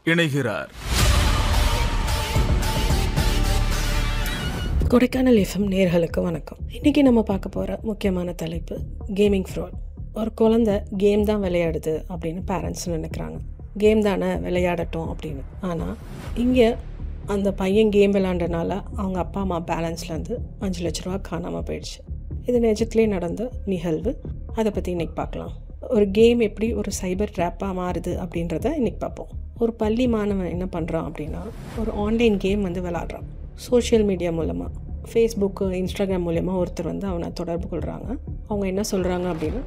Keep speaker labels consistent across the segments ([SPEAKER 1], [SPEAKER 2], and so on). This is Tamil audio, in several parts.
[SPEAKER 1] இணைகிறார்
[SPEAKER 2] கொடைக்கானல் எஃப்எம் நேர்களுக்கு வணக்கம் இன்றைக்கி நம்ம பார்க்க போகிற முக்கியமான தலைப்பு கேமிங் ஃப்ராட் ஒரு குழந்தை கேம் தான் விளையாடுது அப்படின்னு பேரண்ட்ஸ் நினைக்கிறாங்க கேம் தானே விளையாடட்டும் அப்படின்னு ஆனால் இங்கே அந்த பையன் கேம் விளையாண்டனால அவங்க அப்பா அம்மா பேலன்ஸ்லேருந்து அஞ்சு லட்ச ரூபா காணாமல் போயிடுச்சு இது நிஜத்திலே நடந்த நிகழ்வு அதை பற்றி இன்றைக்கி பார்க்கலாம் ஒரு கேம் எப்படி ஒரு சைபர் ட்ராப்பாக மாறுது அப்படின்றத இன்றைக்கி பார்ப்போம் ஒரு பள்ளி மாணவன் என்ன பண்ணுறான் அப்படின்னா ஒரு ஆன்லைன் கேம் வந்து விளாட்றான் சோஷியல் மீடியா மூலமாக ஃபேஸ்புக்கு இன்ஸ்டாகிராம் மூலயமா ஒருத்தர் வந்து அவனை தொடர்பு கொள்கிறாங்க அவங்க என்ன சொல்கிறாங்க அப்படின்னா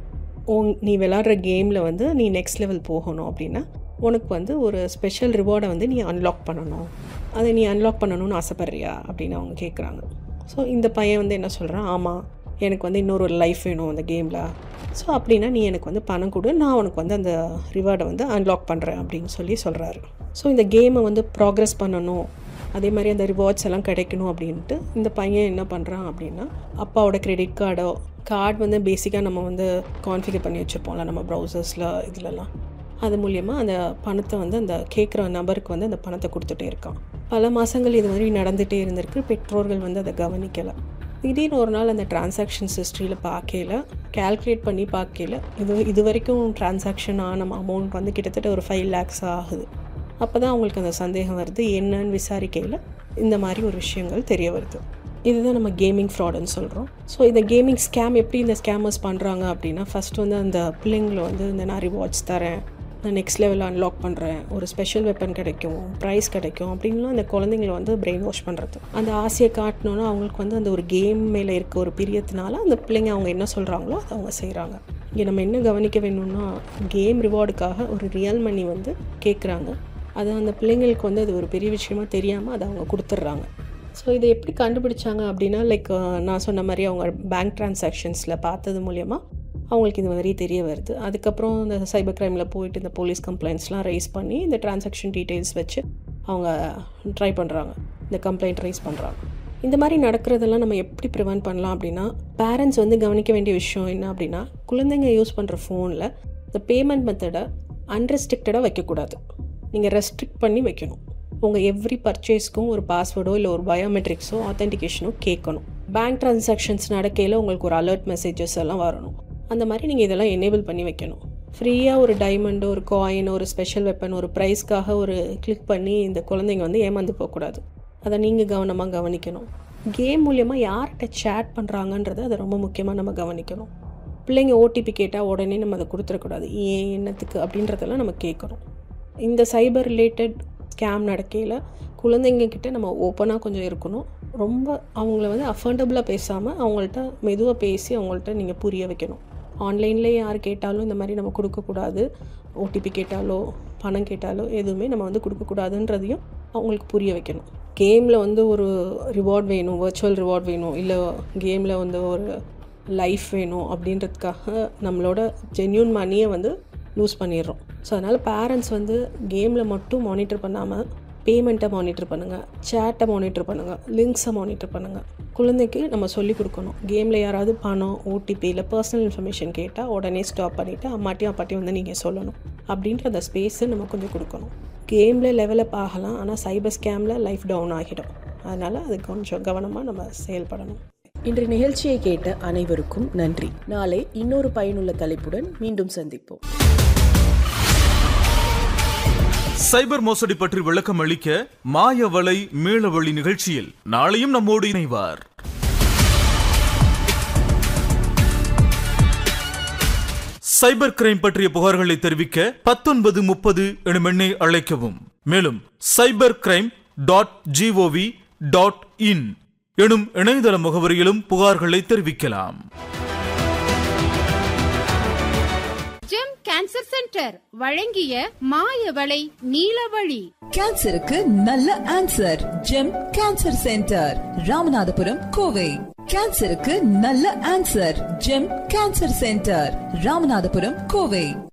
[SPEAKER 2] உன் நீ விளாட்ற கேமில் வந்து நீ நெக்ஸ்ட் லெவல் போகணும் அப்படின்னா உனக்கு வந்து ஒரு ஸ்பெஷல் ரிவார்டை வந்து நீ அன்லாக் பண்ணணும் அதை நீ அன்லாக் பண்ணணும்னு ஆசைப்பட்றியா அப்படின்னு அவங்க கேட்குறாங்க ஸோ இந்த பையன் வந்து என்ன சொல்கிறான் ஆமாம் எனக்கு வந்து இன்னொரு ஒரு லைஃப் வேணும் அந்த கேமில் ஸோ அப்படின்னா நீ எனக்கு வந்து பணம் கொடு நான் உனக்கு வந்து அந்த ரிவார்டை வந்து அன்லாக் பண்ணுறேன் அப்படின்னு சொல்லி சொல்கிறாரு ஸோ இந்த கேமை வந்து ப்ராக்ரஸ் பண்ணணும் அதே மாதிரி அந்த ரிவார்ட்ஸ் எல்லாம் கிடைக்கணும் அப்படின்ட்டு இந்த பையன் என்ன பண்ணுறான் அப்படின்னா அப்பாவோட கிரெடிட் கார்டோ கார்டு வந்து பேசிக்காக நம்ம வந்து கான்ஃபிகர் பண்ணி வச்சுருப்போம்ல நம்ம ப்ரௌசர்ஸில் இதுலலாம் அது மூலியமாக அந்த பணத்தை வந்து அந்த கேட்குற நபருக்கு வந்து அந்த பணத்தை கொடுத்துட்டே இருக்கான் பல மாதங்கள் இது மாதிரி நடந்துகிட்டே இருந்திருக்கு பெற்றோர்கள் வந்து அதை கவனிக்கலை திடீர்னு ஒரு நாள் அந்த டிரான்சாக்ஷன்ஸ் ஹிஸ்ட்ரியில் பார்க்கல கால்குலேட் பண்ணி பார்க்கல இது இது வரைக்கும் டிரான்சாக்ஷன் ஆன அமௌண்ட் வந்து கிட்டத்தட்ட ஒரு ஃபைவ் லேக்ஸ் ஆகுது அப்போ தான் அவங்களுக்கு அந்த சந்தேகம் வருது என்னன்னு விசாரிக்கையில் இந்த மாதிரி ஒரு விஷயங்கள் தெரிய வருது இதுதான் நம்ம கேமிங் ஃப்ராடுன்னு சொல்கிறோம் ஸோ இந்த கேமிங் ஸ்கேம் எப்படி இந்த ஸ்கேமர்ஸ் பண்ணுறாங்க அப்படின்னா ஃபஸ்ட் வந்து அந்த பிள்ளைங்களை வந்து இந்த நான் ரிவார்ட்ஸ் தரேன் நான் நெக்ஸ்ட் லெவலில் அன்லாக் பண்ணுறேன் ஒரு ஸ்பெஷல் வெப்பன் கிடைக்கும் ப்ரைஸ் கிடைக்கும் அப்படின்லாம் அந்த குழந்தைங்களை வந்து பிரெயின் வாஷ் பண்ணுறது அந்த ஆசையை காட்டணுன்னா அவங்களுக்கு வந்து அந்த ஒரு கேம் மேலே இருக்க ஒரு பிரியத்தினால அந்த பிள்ளைங்க அவங்க என்ன சொல்கிறாங்களோ அதை அவங்க செய்கிறாங்க இங்கே நம்ம என்ன கவனிக்க வேணும்னா கேம் ரிவார்டுக்காக ஒரு ரியல் மணி வந்து கேட்குறாங்க அது அந்த பிள்ளைங்களுக்கு வந்து அது ஒரு பெரிய விஷயமா தெரியாமல் அதை அவங்க கொடுத்துட்றாங்க ஸோ இதை எப்படி கண்டுபிடிச்சாங்க அப்படின்னா லைக் நான் சொன்ன மாதிரி அவங்க பேங்க் ட்ரான்சாக்ஷன்ஸில் பார்த்தது மூலயமா அவங்களுக்கு இது மாதிரி தெரிய வருது அதுக்கப்புறம் இந்த சைபர் க்ரைமில் போயிட்டு இந்த போலீஸ் கம்ப்ளைண்ட்ஸ்லாம் ரைஸ் பண்ணி இந்த டிரான்சாக்ஷன் டீட்டெயில்ஸ் வச்சு அவங்க ட்ரை பண்ணுறாங்க இந்த கம்ப்ளைண்ட் ரைஸ் பண்ணுறாங்க இந்த மாதிரி நடக்கிறதெல்லாம் நம்ம எப்படி ப்ரிவென்ட் பண்ணலாம் அப்படின்னா பேரண்ட்ஸ் வந்து கவனிக்க வேண்டிய விஷயம் என்ன அப்படின்னா குழந்தைங்க யூஸ் பண்ணுற ஃபோனில் இந்த பேமெண்ட் மெத்தடை அன்ரெஸ்ட்ரிக்டடாக வைக்கக்கூடாது நீங்கள் ரெஸ்ட்ரிக்ட் பண்ணி வைக்கணும் உங்கள் எவ்ரி பர்ச்சேஸ்க்கும் ஒரு பாஸ்வேர்டோ இல்லை ஒரு பயோமெட்ரிக்ஸோ ஆத்தென்டிகேஷனோ கேட்கணும் பேங்க் ட்ரான்சாக்ஷன்ஸ் நடக்கையில் உங்களுக்கு ஒரு அலர்ட் மெசேஜஸ் எல்லாம் வரணும் அந்த மாதிரி நீங்கள் இதெல்லாம் எனேபிள் பண்ணி வைக்கணும் ஃப்ரீயாக ஒரு டைமண்டு ஒரு காயின் ஒரு ஸ்பெஷல் வெப்பன் ஒரு ப்ரைஸ்க்காக ஒரு கிளிக் பண்ணி இந்த குழந்தைங்க வந்து ஏமாந்து போகக்கூடாது அதை நீங்கள் கவனமாக கவனிக்கணும் கேம் மூலியமாக யார்கிட்ட சேட் பண்ணுறாங்கன்றதை அதை ரொம்ப முக்கியமாக நம்ம கவனிக்கணும் பிள்ளைங்க ஓடிபி கேட்டால் உடனே நம்ம அதை கொடுத்துடக்கூடாது ஏன் என்னத்துக்கு அப்படின்றதெல்லாம் நம்ம கேட்கணும் இந்த சைபர் ரிலேட்டட் ஸ்கேம் நடக்கையில் குழந்தைங்க கிட்ட நம்ம ஓப்பனாக கொஞ்சம் இருக்கணும் ரொம்ப அவங்கள வந்து அஃபர்டபுளாக பேசாமல் அவங்கள்ட்ட மெதுவாக பேசி அவங்கள்ட்ட நீங்கள் புரிய வைக்கணும் ஆன்லைன்லேயே யார் கேட்டாலும் இந்த மாதிரி நம்ம கொடுக்கக்கூடாது ஓடிபி கேட்டாலோ பணம் கேட்டாலோ எதுவுமே நம்ம வந்து கொடுக்கக்கூடாதுன்றதையும் அவங்களுக்கு புரிய வைக்கணும் கேமில் வந்து ஒரு ரிவார்ட் வேணும் வர்ச்சுவல் ரிவார்ட் வேணும் இல்லை கேமில் வந்து ஒரு லைஃப் வேணும் அப்படின்றதுக்காக நம்மளோட ஜென்யூன் மணியை வந்து லூஸ் பண்ணிடுறோம் ஸோ அதனால் பேரண்ட்ஸ் வந்து கேமில் மட்டும் மானிட்டர் பண்ணாமல் பேமெண்ட்டை மானிட்டர் பண்ணுங்கள் சேட்டை மானிட்டர் பண்ணுங்கள் லிங்க்ஸை மானிட்டர் பண்ணுங்கள் குழந்தைக்கு நம்ம சொல்லிக் கொடுக்கணும் கேமில் யாராவது பணம் ஓடிபி இல்லை பர்சனல் இன்ஃபர்மேஷன் கேட்டால் உடனே ஸ்டாப் பண்ணிவிட்டு அம்மாட்டியும் அப்பாட்டியும் வந்து நீங்கள் சொல்லணும் அப்படின்ற அந்த ஸ்பேஸை நம்ம கொஞ்சம் கொடுக்கணும் கேமில் லெவலப் ஆகலாம் ஆனால் சைபர் ஸ்கேமில் லைஃப் டவுன் ஆகிடும் அதனால் அது கொஞ்சம் கவனமாக நம்ம செயல்படணும்
[SPEAKER 3] இன்று நிகழ்ச்சியை கேட்ட அனைவருக்கும் நன்றி நாளை இன்னொரு பயனுள்ள தலைப்புடன் மீண்டும் சந்திப்போம்
[SPEAKER 1] சைபர் மோசடி பற்றி விளக்கம் அளிக்க மாயவலை மீளவழி நிகழ்ச்சியில் நாளையும் நம்மோடு இணைவார் சைபர் கிரைம் பற்றிய புகார்களை தெரிவிக்க பத்தொன்பது முப்பது எனும் எண்ணை அழைக்கவும் மேலும் cyber crime dot GOV dot in எனும் இணையதள முகவரியிலும் புகார்களை தெரிவிக்கலாம்
[SPEAKER 4] ஜெம் கேன்சர் சென்டர் வழங்கிய மாயவளை நீலவழி
[SPEAKER 5] கேன்சருக்கு நல்ல answer GEM cancer centre Ramanathapuram Kovai கேன்சருக்கு நல்ல answer GEM cancer centre Ramanathapuram Kovai